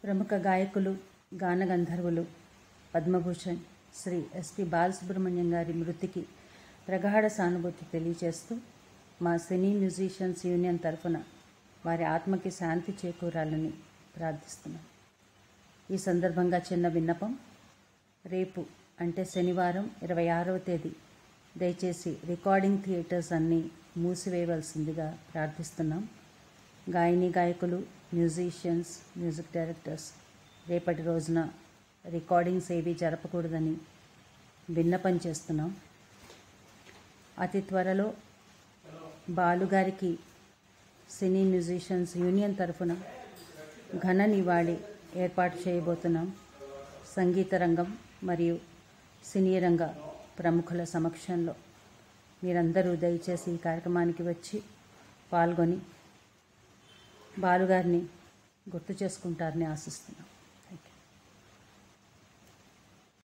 ప్రముఖ గాయకులు గాన గంధర్వులు పద్మభూషణ్ శ్రీ ఎస్పి బాలసుబ్రహ్మణ్యం గారి మృతికి ప్రగాఢ సానుభూతి తెలియజేస్తూ మా సినీ మ్యూజిషియన్స్ యూనియన్ తరఫున వారి ఆత్మకి శాంతి చేకూరాలని ప్రార్థిస్తున్నాం ఈ సందర్భంగా చిన్న విన్నపం రేపు అంటే శనివారం ఇరవై ఆరవ తేదీ దయచేసి రికార్డింగ్ థియేటర్స్ అన్నీ మూసివేయవలసిందిగా ప్రార్థిస్తున్నాం గాయని గాయకులు మ్యూజిషియన్స్ మ్యూజిక్ డైరెక్టర్స్ రేపటి రోజున రికార్డింగ్స్ ఏవి జరపకూడదని విన్నపం చేస్తున్నాం అతి త్వరలో బాలుగారికి సినీ మ్యూజిషియన్స్ యూనియన్ తరఫున ఘన నివాళి ఏర్పాటు చేయబోతున్నాం సంగీత రంగం మరియు సినీ రంగ ప్రముఖుల సమక్షంలో మీరందరూ దయచేసి ఈ కార్యక్రమానికి వచ్చి పాల్గొని బాలుగారిని గుర్తు చేసుకుంటారని ఆశిస్తున్నాం